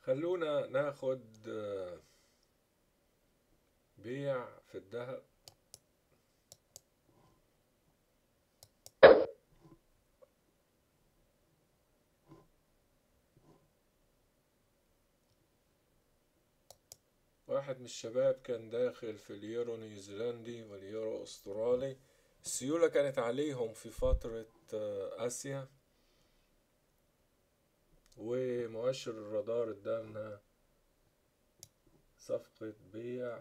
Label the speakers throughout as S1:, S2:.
S1: خلونا ناخد آه، بيع في الذهب واحد من الشباب كان داخل في اليورو نيوزيلندي واليورو استرالي السيولة كانت عليهم في فترة آه، آسيا ومؤشر الرادار ادالنا صفقة بيع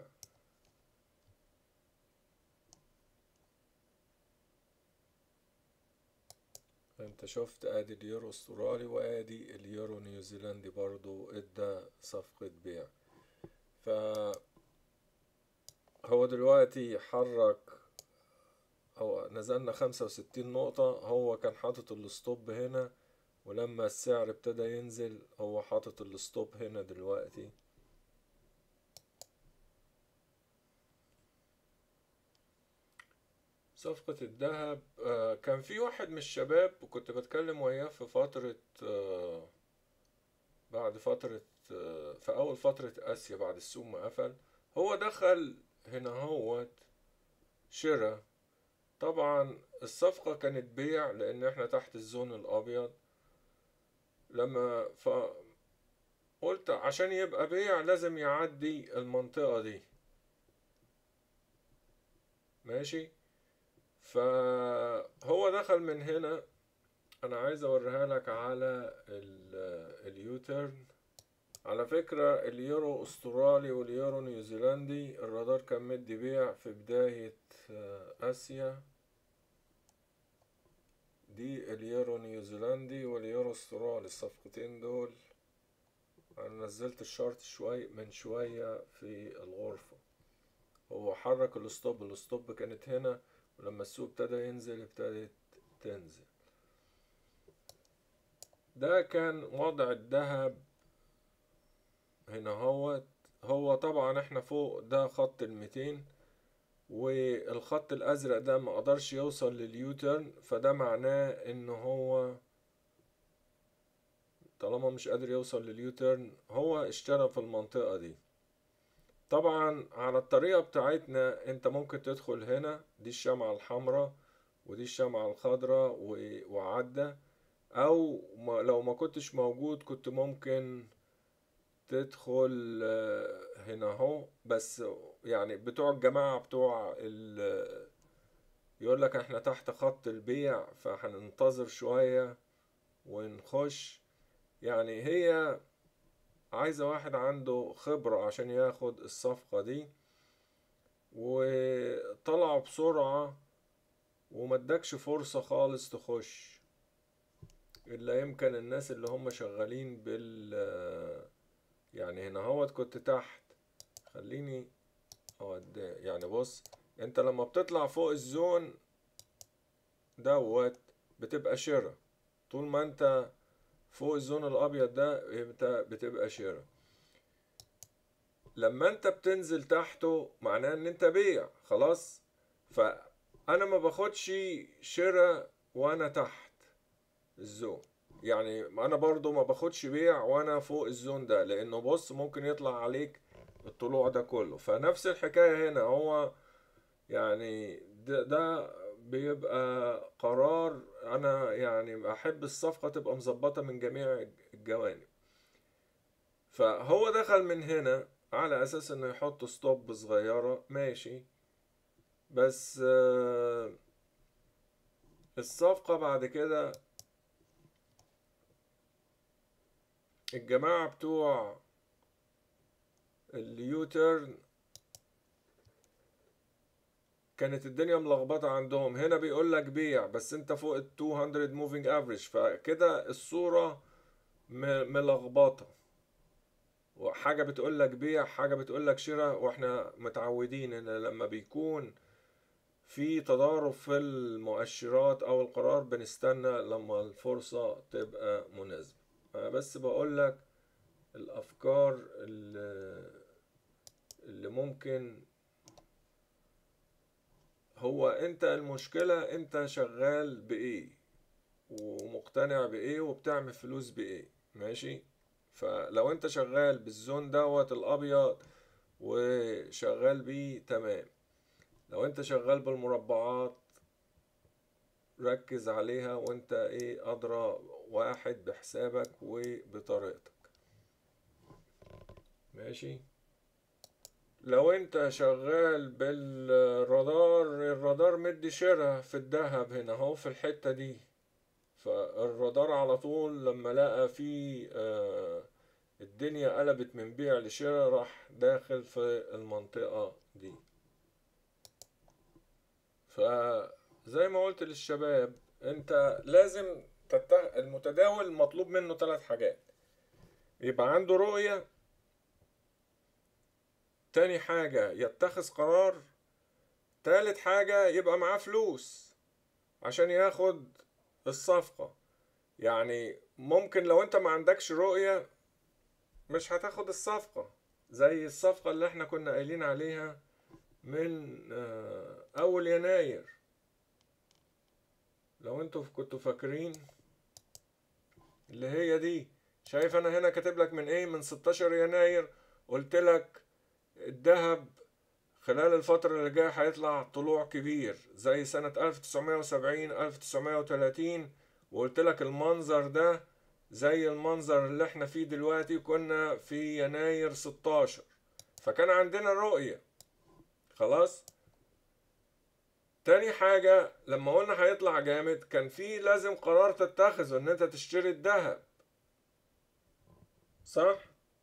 S1: انت شفت ادي اليورو استرالي وادي اليورو نيوزيلندي برضو ادى صفقة بيع ف هو دلوقتي حرك هو نزلنا خمسة وستين نقطة هو كان حاطط الستوب هنا ولما السعر ابتدى ينزل هو حاطط الستوب هنا دلوقتي صفقة الذهب آه، كان في واحد من الشباب وكنت بتكلم وياه في فترة آه، بعد فترة آه، في أول فترة آسيا بعد السوق ما قفل هو دخل هنا هوت شراء طبعا الصفقة كانت بيع لأن احنا تحت الزون الأبيض لما ف قلت عشان يبقى بيع لازم يعدي المنطقة دي ماشي فهو دخل من هنا انا عايز اوريها لك على ال- اليوتيرن على فكرة اليورو استرالي واليورو نيوزيلندي الرادار كان مدي بيع في بداية آه، اسيا دي اليورو نيوزيلندي واليورو استرالي الصفقتين دول انا نزلت الشارت شوي من شوية في الغرفة هو حرك الستوب الستوب كانت هنا ولما السوق ابتدى ينزل ابتدت تنزل ده كان وضع الذهب هنا هو هو طبعا احنا فوق ده خط الميتين والخط الازرق ده ما قدرش يوصل لليوترن فده معناه ان هو طالما مش قادر يوصل لليوترن هو اشترى في المنطقة دي طبعا على الطريقة بتاعتنا انت ممكن تدخل هنا دي الشمعة الحمراء ودي الشمعة الخضراء و- وعدى او ما- لو ما كنتش موجود كنت ممكن تدخل آه، هنا اهو بس يعني بتوع الجماعة بتوع ال يقول لك احنا تحت خط البيع فهننتظر شوية ونخش يعني هي عايزة واحد عنده خبرة عشان ياخد الصفقة دي وطلعوا بسرعة وما ادكش فرصة خالص تخش إلا يمكن الناس اللي هم شغالين بال يعني هنا هوت كنت تحت خليني اودي يعني بص انت لما بتطلع فوق الزون دوت بتبقى شراء طول ما انت فوق الزون الابيض ده انت بتبقى شراء لما انت بتنزل تحته معناه ان انت بيع خلاص فانا ما باخدش شراء وانا تحت الزون يعني انا برضو ما باخدش بيع وانا فوق الزون ده لانه بص ممكن يطلع عليك الطلوع ده كله فنفس الحكاية هنا هو يعني ده, ده بيبقى قرار انا يعني احب الصفقة تبقى مظبطة من جميع الجوانب فهو دخل من هنا على اساس انه يحط ستوب صغيرة ماشي بس آه، الصفقة بعد كده الجماعة بتوع اليوترن كانت الدنيا ملخبطة عندهم هنا بيقول لك بيع بس انت فوق ال 200 موفينج افريج فكده الصورة م- ملخبطة وحاجة بتقول لك بيع حاجة بتقول لك شراء واحنا متعودين ان لما بيكون في تضارب في المؤشرات او القرار بنستنى لما الفرصة تبقى مناسبة انا بس بقول لك الافكار اللي, اللي ممكن هو انت المشكلة انت شغال بايه ومقتنع بايه وبتعمل فلوس بايه ماشي فلو انت شغال بالزون دوت الابيض وشغال بيه تمام لو انت شغال بالمربعات ركز عليها وانت ايه ادرى واحد بحسابك وبطريقتك ماشي لو انت شغال بالرادار الرادار مدي شرة في الذهب هنا اهو في الحتة دي فالرادار على طول لما لقى في آه الدنيا قلبت من بيع لشراء راح داخل في المنطقة دي فزي ما قلت للشباب انت لازم تتخ... المتداول مطلوب منه ثلاث حاجات يبقى عنده رؤية تاني حاجة يتخذ قرار تالت حاجة يبقى معاه فلوس عشان ياخد الصفقة يعني ممكن لو انت ما عندكش رؤية مش هتاخد الصفقة زي الصفقة اللي احنا كنا قايلين عليها من اول يناير لو انتوا كنتوا فاكرين اللي هي دي شايف انا هنا كاتب لك من ايه من 16 يناير قلت لك الذهب خلال الفترة اللي جاية هيطلع طلوع كبير زي سنة 1970 1930 وقلت لك المنظر ده زي المنظر اللي احنا فيه دلوقتي كنا في يناير 16 فكان عندنا رؤية خلاص تاني حاجة لما قلنا هيطلع جامد كان في لازم قرار تتخذه ان انت تشتري الذهب صح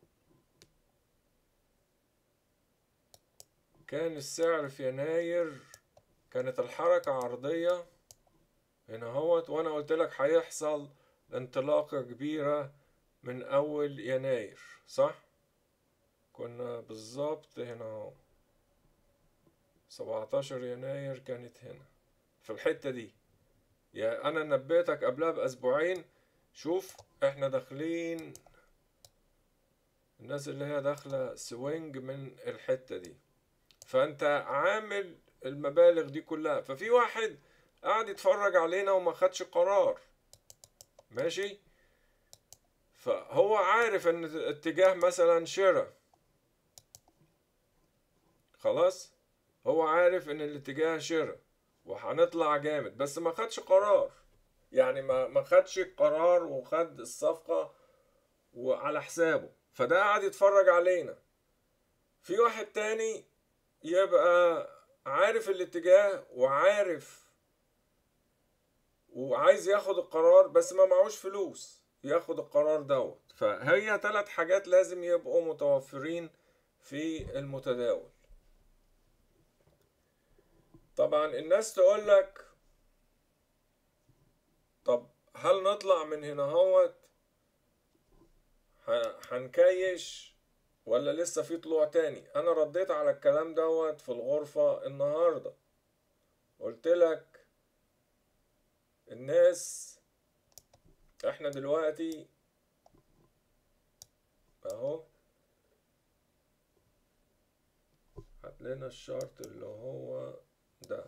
S1: كان السعر في يناير كانت الحركة عرضية هنا هوت وانا قلت لك هيحصل انطلاقة كبيرة من اول يناير صح كنا بالظبط هنا اهو سبعتاشر يناير كانت هنا في الحتة دي يعني انا نبيتك قبلها باسبوعين شوف احنا داخلين الناس اللي هي داخلة سوينج من الحتة دي فانت عامل المبالغ دي كلها ففي واحد قاعد يتفرج علينا وما خدش قرار ماشي فهو عارف ان اتجاه مثلا شراء خلاص هو عارف ان الاتجاه شراء وهنطلع جامد بس ما خدش قرار يعني ما ما خدش قرار وخد الصفقة وعلى حسابه فده قاعد يتفرج علينا في واحد تاني يبقى عارف الاتجاه وعارف وعايز ياخد القرار بس ما معهوش فلوس ياخد القرار دوت فهي ثلاث حاجات لازم يبقوا متوفرين في المتداول طبعا الناس تقول لك طب هل نطلع من هنا هوت هنكيش ولا لسه في طلوع تاني انا رديت على الكلام دوت في الغرفة النهاردة قلت لك الناس احنا دلوقتي اهو هات لنا الشارت اللي هو ده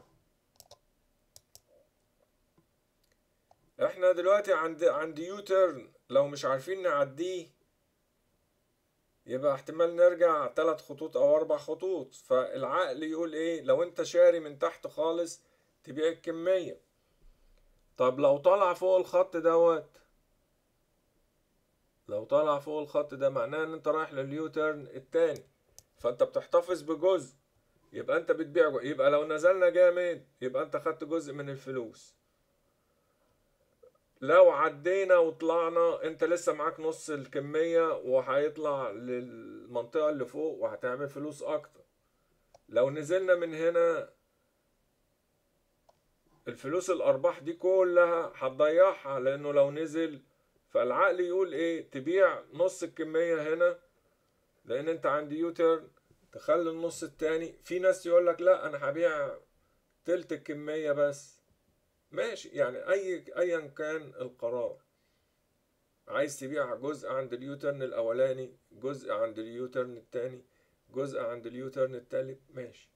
S1: احنا دلوقتي عند عند يوترن لو مش عارفين نعديه يبقى احتمال نرجع تلات خطوط او اربع خطوط فالعقل يقول ايه لو انت شاري من تحت خالص تبيع الكمية طب لو طلع فوق الخط دوت لو طلع فوق الخط ده معناه ان انت رايح لليوترن التاني فانت بتحتفظ بجزء يبقى انت بتبيع جزء. يبقى لو نزلنا جامد يبقى انت خدت جزء من الفلوس لو عدينا وطلعنا انت لسه معاك نص الكمية وهيطلع للمنطقة اللي فوق وهتعمل فلوس اكتر لو نزلنا من هنا الفلوس الارباح دي كلها هتضيعها لانه لو نزل فالعقل يقول ايه تبيع نص الكمية هنا لان انت عند يوترن تخلي النص التاني في ناس يقول لك لا انا هبيع تلت الكمية بس ماشي يعني اي ايا كان القرار عايز تبيع جزء عند اليوترن الاولاني جزء عند اليوترن التاني جزء عند اليوترن التالت ماشي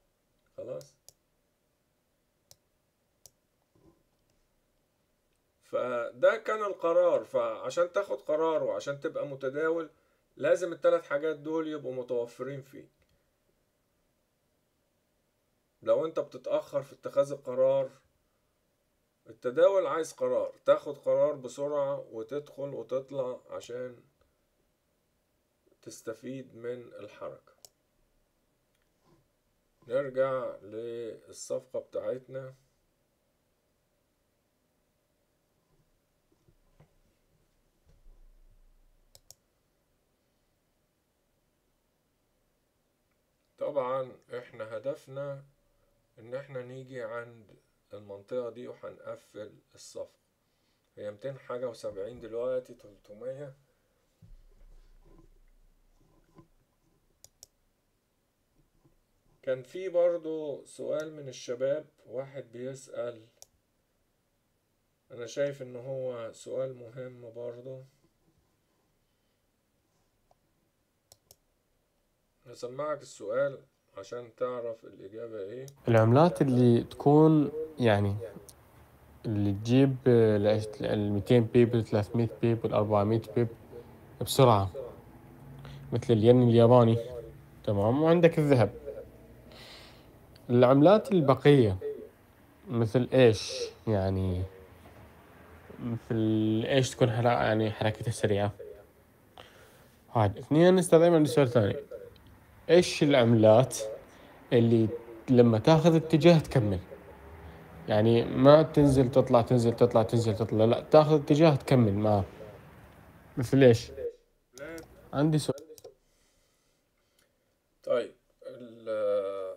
S1: خلاص ف فده كان القرار فعشان تاخد قرار وعشان تبقى متداول لازم الثلاث حاجات دول يبقوا متوفرين فيك لو انت بتتأخر في اتخاذ القرار التداول عايز قرار تاخد قرار بسرعة وتدخل وتطلع عشان تستفيد من الحركة نرجع للصفقة بتاعتنا طبعا احنا هدفنا ان احنا نيجي عند المنطقة دي وهنقفل الصفقة هي ميتين حاجة وسبعين دلوقتي تلتمية كان في برضو سؤال من الشباب واحد بيسأل انا شايف ان هو سؤال مهم برضو هسمعك السؤال عشان تعرف الإجابة إيه
S2: العملات اللي تكون يعني اللي تجيب ال 200 بيب ال 300 بيب ال 400 بيب بسرعة مثل الين الياباني تمام وعندك الذهب العملات البقية مثل ايش يعني مثل ايش تكون حرا يعني حركتها سريعة واحد اثنين استاذ ايمن سؤال ثاني ايش العملات اللي لما تاخذ اتجاه تكمل يعني ما تنزل تطلع تنزل تطلع تنزل تطلع لا تاخذ اتجاه تكمل معاه مثل ايش عندي سؤال
S1: طيب ال-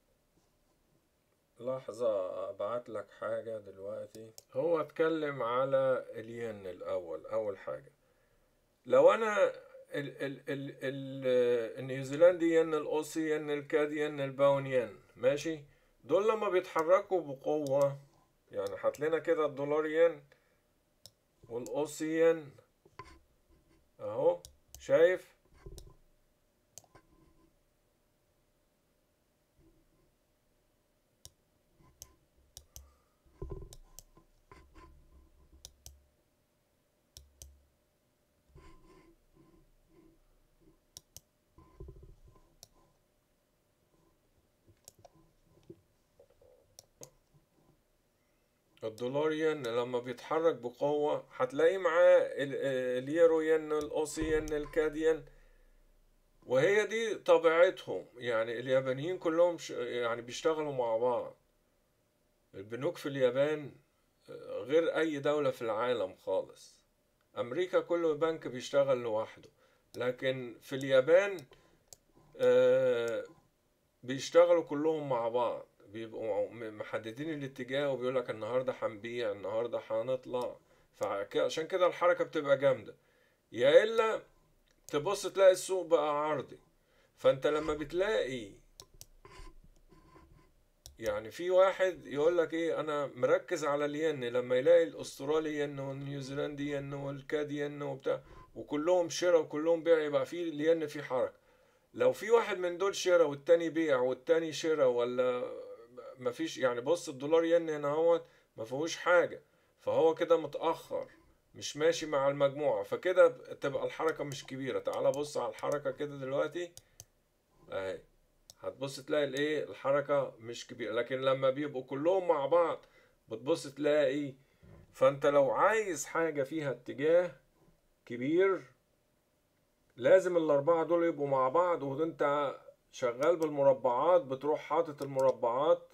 S1: لحظة ابعت لك حاجة دلوقتي هو اتكلم على الين الاول اول حاجة لو انا ال ال ال ال النيوزيلندي ين الاوسي ين الكادي ين الباون ين ماشي دول لما بيتحركوا بقوة يعني هات لنا كده الدولار ين والاوسي ين اهو شايف الدولار ين لما بيتحرك بقوة هتلاقي معاه ال- اليورو ين الأوسي ين الكاد ين وهي دي طبيعتهم يعني اليابانيين كلهم ش- يعني بيشتغلوا مع بعض البنوك في اليابان غير أي دولة في العالم خالص أمريكا كل بنك بيشتغل لوحده لكن في اليابان آه، بيشتغلوا كلهم مع بعض بيبقوا م- محددين الاتجاه وبيقول لك النهارده هنبيع النهارده هنطلع فعشان كده الحركة بتبقى جامدة يا إلا تبص تلاقي السوق بقى عرضي فأنت لما بتلاقي يعني في واحد يقول لك ايه انا مركز على الين لما يلاقي الاسترالي ين والنيوزيلندي ين والكادي ين وبتاع وكلهم شراء وكلهم بيع يبقى في الين في حركة لو في واحد من دول شراء والتاني بيع والتاني شراء ولا مفيش يعني بص الدولار ين هنا اهوت ما فيهوش حاجة فهو كده متأخر مش ماشي مع المجموعة فكده تبقى الحركة مش كبيرة تعال بص على الحركة كده دلوقتي اهي هتبص تلاقي الايه الحركة مش كبيرة لكن لما بيبقوا كلهم مع بعض بتبص تلاقي فانت لو عايز حاجة فيها اتجاه كبير لازم الأربعة دول يبقوا مع بعض وانت شغال بالمربعات بتروح حاطط المربعات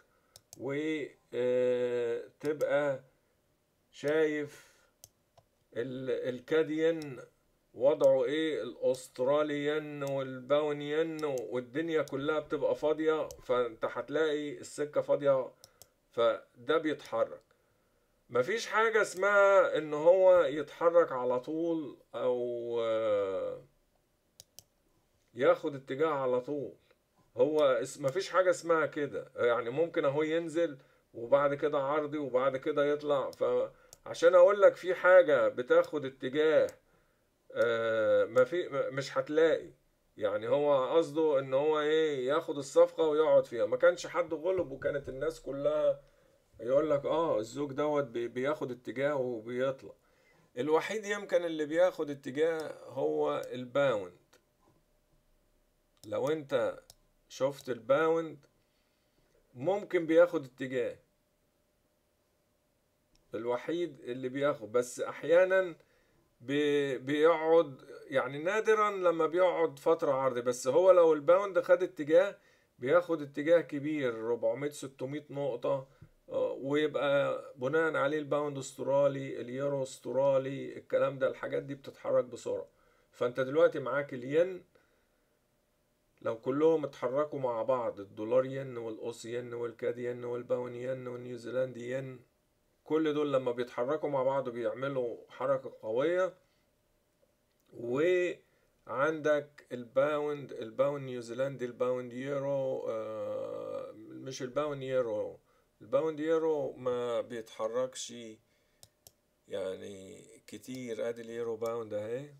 S1: وتبقى شايف ال- الكادين وضعه ايه الاستراليان والباونيان والدنيا كلها بتبقى فاضية فانت هتلاقي السكة فاضية فده بيتحرك مفيش حاجة اسمها ان هو يتحرك على طول او آه، ياخد اتجاه على طول هو اس- مفيش حاجة اسمها كده يعني ممكن اهو ينزل وبعد كده عرضي وبعد كده يطلع فعشان اقول لك في حاجة بتاخد اتجاه آه، ما في ما- مش هتلاقي يعني هو قصده ان هو ايه ياخد الصفقة ويقعد فيها ما كانش حد غلب وكانت الناس كلها يقول لك اه الزوج دوت بي- بياخد اتجاه وبيطلع الوحيد يمكن اللي بياخد اتجاه هو الباوند لو انت شفت الباوند ممكن بياخد اتجاه الوحيد اللي بياخد بس احيانا بي بيقعد يعني نادرا لما بيقعد فترة عرض بس هو لو الباوند خد اتجاه بياخد اتجاه كبير 400 600 نقطة آه، ويبقى بناء عليه الباوند استرالي اليورو استرالي الكلام ده الحاجات دي بتتحرك بسرعة فانت دلوقتي معاك الين لو كلهم اتحركوا مع بعض الدولار ين والاوس ين والكاد ين والباون ين والنيوزيلندي ين كل دول لما بيتحركوا مع بعض بيعملوا حركة قوية وعندك الباوند الباوند نيوزيلندي الباوند يورو آه، مش الباوند يورو الباوند يورو ما بيتحركش يعني كتير ادي اليورو باوند اهي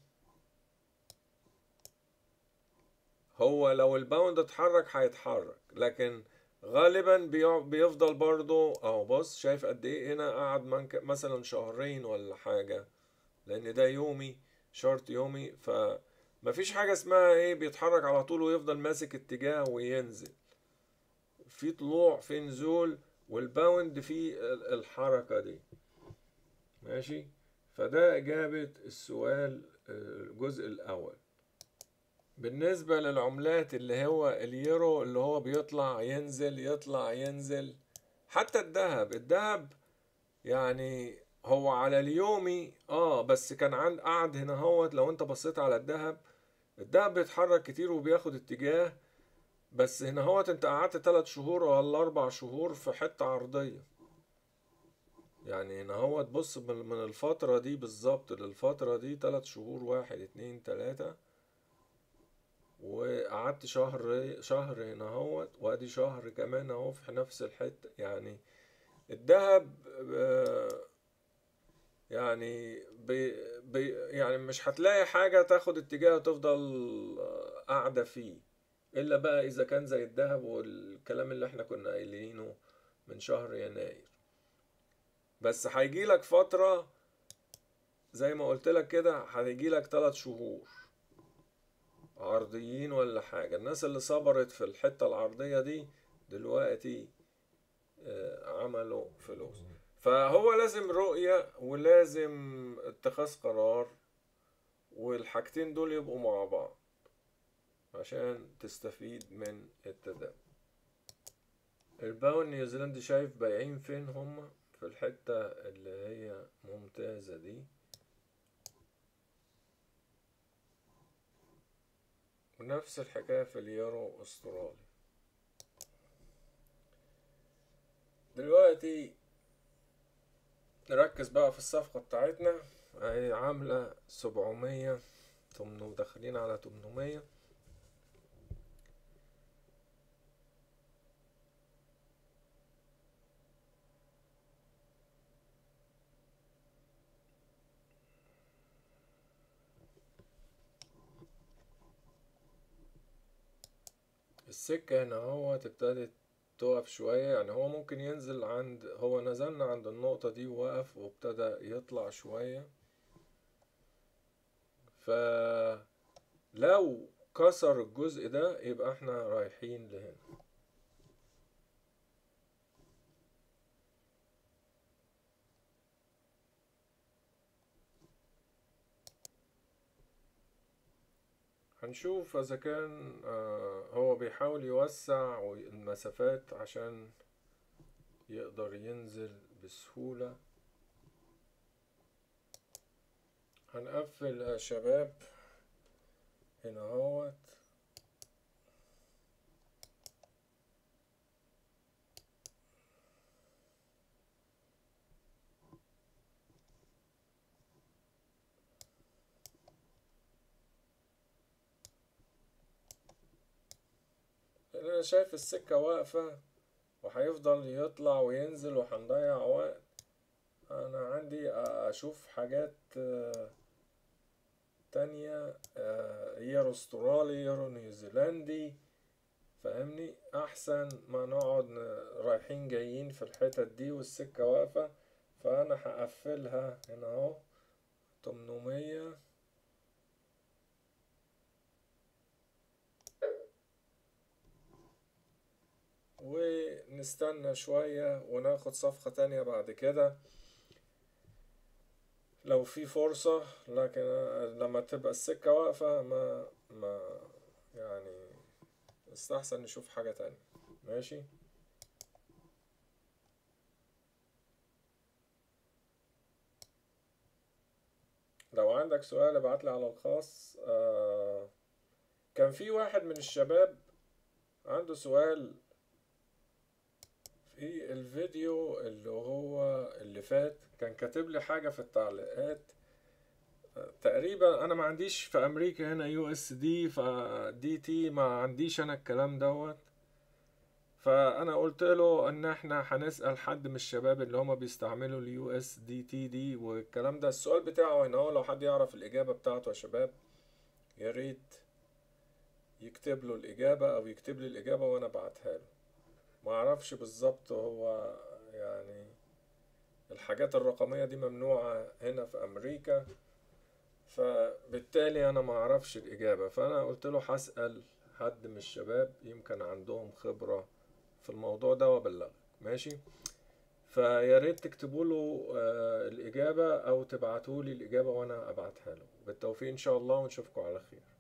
S1: هو لو الباوند اتحرك هيتحرك لكن غالبا بيع- بيفضل برضو اهو بص شايف قد ايه هنا قعد منك- مثلا شهرين ولا حاجة لان ده يومي شرط يومي فمفيش حاجة اسمها ايه بيتحرك على طول ويفضل ماسك اتجاه وينزل في طلوع في نزول والباوند في ال- الحركة دي ماشي فده إجابة السؤال آه، الجزء الأول بالنسبة للعملات اللي هو اليورو اللي هو بيطلع ينزل يطلع ينزل حتى الذهب الذهب يعني هو على اليومي اه بس كان عند قعد هنا هوت لو انت بصيت على الذهب الذهب بيتحرك كتير وبياخد اتجاه بس هنا هوت انت قعدت تلات شهور ولا اربع شهور في حتة عرضية يعني هنا هوت بص من من الفترة دي بالظبط للفترة دي تلات شهور واحد اتنين تلاتة وقعدت شهر شهر هنا اهوت وادي شهر كمان اهو في نفس الحتة يعني الذهب آه، يعني بي بي يعني مش هتلاقي حاجة تاخد اتجاه تفضل آه، قاعدة فيه إلا بقى إذا كان زي الذهب والكلام اللي احنا كنا قايلينه من شهر يناير بس هيجيلك فترة زي ما قلت لك كده هيجيلك تلات شهور عرضيين ولا حاجة الناس اللي صبرت في الحتة العرضية دي دلوقتي آه، عملوا فلوس فهو لازم رؤية ولازم اتخاذ قرار والحاجتين دول يبقوا مع بعض عشان تستفيد من التداول الباون نيوزيلندي شايف بايعين فين هما في الحتة اللي هي ممتازة دي ونفس الحكاية في اليورو استرالي دلوقتي نركز بقى في الصفقة بتاعتنا هي عاملة سبعمية تمنو داخلين على تمنمية السكة هنا هو ابتدت تقف شوية يعني هو ممكن ينزل عند هو نزلنا عند النقطة دي ووقف وابتدى يطلع شوية فلو كسر الجزء ده يبقى احنا رايحين لهنا هنشوف اذا كان آه، هو بيحاول يوسع المسافات عشان يقدر ينزل بسهولة هنقفل يا شباب هنا اهوت انا شايف السكة واقفة وهيفضل يطلع وينزل وهنضيع وقت انا عندي اشوف حاجات آه، تانية آه، يورو استرالي يورو نيوزيلندي فاهمني احسن ما نقعد ن- رايحين جايين في الحتت دي والسكة واقفة فانا هقفلها هنا اهو 800 ونستنى شوية وناخد صفقة تانية بعد كده لو في فرصة لكن لما تبقى السكة واقفة ما ما يعني استحسن نشوف حاجة تانية ماشي لو عندك سؤال ابعتلي على الخاص آه كان في واحد من الشباب عنده سؤال في الفيديو اللي هو اللي فات كان كاتب لي حاجة في التعليقات آه، تقريبا انا ما عنديش في امريكا هنا يو اس دي فدي تي ما عنديش انا الكلام دوت فانا قلت له ان احنا هنسأل حد من الشباب اللي هما بيستعملوا اليو اس دي تي دي والكلام ده السؤال بتاعه هنا هو لو حد يعرف الاجابة بتاعته يا شباب يا ريت يكتب له الاجابة او يكتب لي الاجابة وانا ابعتها له ما اعرفش بالظبط هو يعني الحاجات الرقمية دي ممنوعة هنا في امريكا فبالتالي انا ما اعرفش الاجابة فانا قلت له هسأل حد من الشباب يمكن عندهم خبرة في الموضوع ده وابلغك ماشي فيا ريت تكتبوا له آه، الإجابة أو تبعتوا لي الإجابة وأنا أبعتها له بالتوفيق إن شاء الله ونشوفكم على خير